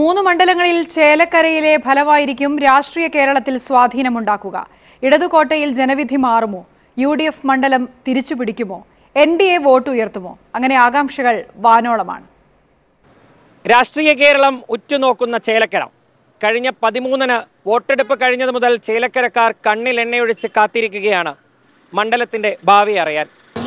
മൂന്ന് മണ്ഡലങ്ങളിൽ ചേലക്കരയിലെ ഫലമായിരിക്കും രാഷ്ട്രീയ കേരളത്തിൽ സ്വാധീനമുണ്ടാക്കുക ഇടതുകോട്ടയിൽ ജനവിധി മാറുമോ യു ഡി എഫ് മണ്ഡലം തിരിച്ചുപിടിക്കുമോ എൻ ഡി എ വോട്ട് ഉയർത്തുമോ അങ്ങനെ ആകാംക്ഷകൾ വാനോളമാണ് രാഷ്ട്രീയ കേരളം ഉറ്റുനോക്കുന്ന ചേലക്കര കഴിഞ്ഞ പതിമൂന്നിന് വോട്ടെടുപ്പ് കഴിഞ്ഞത് മുതൽ ചേലക്കരക്കാർ കണ്ണിൽ എണ്ണയൊഴിച്ച് കാത്തിരിക്കുകയാണ് മണ്ഡലത്തിന്റെ ഭാവി അറിയാൻ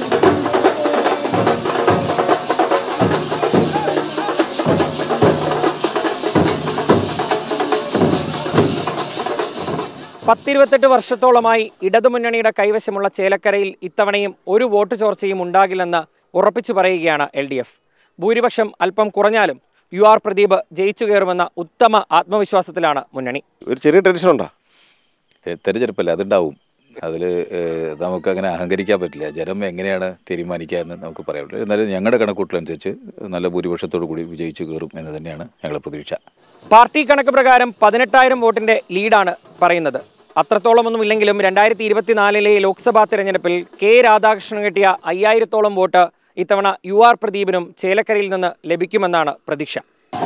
പത്തിരുപത്തെട്ട് വർഷത്തോളമായി ഇടതുമുന്നണിയുടെ കൈവശമുള്ള ചേലക്കരയിൽ ഇത്തവണയും ഒരു വോട്ട് ചോർച്ചയും ഉണ്ടാകില്ലെന്ന് ഉറപ്പിച്ചു പറയുകയാണ് എൽ ഡി എഫ് ഭൂരിപക്ഷം അല്പം കുറഞ്ഞാലും യു ആർ പ്രദീപ് ജയിച്ചു കയറുമെന്ന ഉത്തമ ആത്മവിശ്വാസത്തിലാണ് മുന്നണി ഒരു ചെറിയ ടെൻഷൻ ഉണ്ടോ തെ- തെരഞ്ഞെടുപ്പല്ലേ അതുണ്ടാവും അതിൽ നമുക്ക് അങ്ങനെ അഹങ്കരിക്കാൻ പറ്റില്ല ജനം എങ്ങനെയാണ് തീരുമാനിക്കുക എന്ന് നമുക്ക് പറയാൻ പറ്റില്ല എന്നാലും ഞങ്ങളുടെ കണക്കൂട്ടലനുസരിച്ച് നല്ല ഭൂരിപക്ഷത്തോടു കൂടി വിജയിച്ചു കയറും എന്ന് തന്നെയാണ് ഞങ്ങളുടെ പ്രതീക്ഷ പാർട്ടി കണക്ക് പ്രകാരം പതിനെട്ടായിരം വോട്ടിന്റെ ലീഡാണ് പറയുന്നത് അത്രത്തോളമൊന്നും ഇല്ലെങ്കിലും രണ്ടായിരത്തി ഇരുപത്തിനാലിലെ ലോക്സഭാ തെരഞ്ഞെടുപ്പിൽ കെ രാധാകൃഷ്ണൻ കിട്ടിയ അയ്യായിരത്തോളം വോട്ട് ഇത്തവണ യു ആർ പ്രദീപിനും ചേലക്കരയിൽ നിന്ന് ലഭിക്കുമെന്നാണ് പ്രതീക്ഷ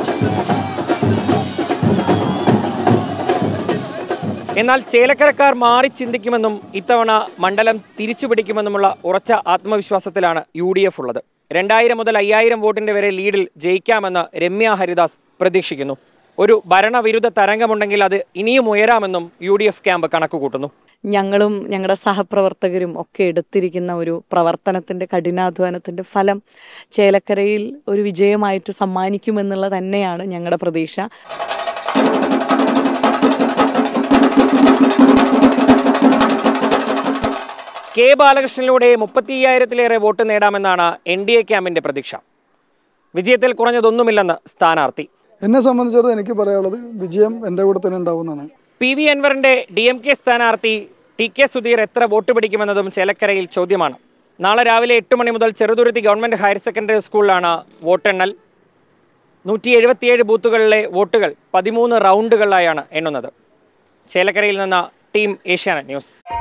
എന്നാൽ ചേലക്കരക്കാർ മാറി ചിന്തിക്കുമെന്നും ഇത്തവണ മണ്ഡലം തിരിച്ചുപിടിക്കുമെന്നുമുള്ള ഉറച്ച ആത്മവിശ്വാസത്തിലാണ് യു ഡി എഫ് ഉള്ളത് രണ്ടായിരം മുതൽ അയ്യായിരം വോട്ടിന്റെ വരെ ലീഡിൽ ജയിക്കാമെന്ന് രമ്യ ഹരിദാസ് പ്രതീക്ഷിക്കുന്നു ഒരു ഭരണവിരുദ്ധ തരംഗമുണ്ടെങ്കിൽ അത് ഇനിയും ഉയരാമെന്നും യു ഡി എഫ് ക്യാമ്പ് കണക്കുകൂട്ടുന്നു ഞങ്ങളും ഞങ്ങളുടെ സഹപ്രവർത്തകരും ഒക്കെ എടുത്തിരിക്കുന്ന ഒരു പ്രവർത്തനത്തിന്റെ കഠിനാധ്വാനത്തിന്റെ ഫലം ചേലക്കരയിൽ ഒരു വിജയമായിട്ട് സമ്മാനിക്കുമെന്നുള്ളത് തന്നെയാണ് ഞങ്ങളുടെ പ്രതീക്ഷ കെ ബാലകൃഷ്ണനിലൂടെ മുപ്പത്തി അയ്യായിരത്തിലേറെ വോട്ട് നേടാമെന്നാണ് എൻ ഡി എ ക്യാമ്പിന്റെ പ്രതീക്ഷ വിജയത്തിൽ കുറഞ്ഞതൊന്നുമില്ലെന്ന് സ്ഥാനാർത്ഥി എന്നെ സംബന്ധിച്ചിടത്തോളം എനിക്ക് പറയാനുള്ളത് വിജയം എൻ്റെ കൂടെ തന്നെ ഉണ്ടാവുമെന്നാണ് പി വി അൻവറിന്റെ ഡി എം കെ സ്ഥാനാർത്ഥി ടി കെ സുധീർ എത്ര വോട്ട് പിടിക്കുമെന്നതും ചേലക്കരയിൽ ചോദ്യമാണ് നാളെ രാവിലെ എട്ട് മണി മുതൽ ചെറുതുരുത്തി ഗവൺമെന്റ് ഹയർ സെക്കൻഡറി സ്കൂളിലാണ് വോട്ടെണ്ണൽ നൂറ്റി എഴുപത്തിയേഴ് ബൂത്തുകളിലെ വോട്ടുകൾ പതിമൂന്ന് റൗണ്ടുകളിലായാണ് എണ്ണുന്നത് ചേലക്കരയിൽ നിന്ന് ടീം ഏഷ്യാനെറ്റ് ന്യൂസ്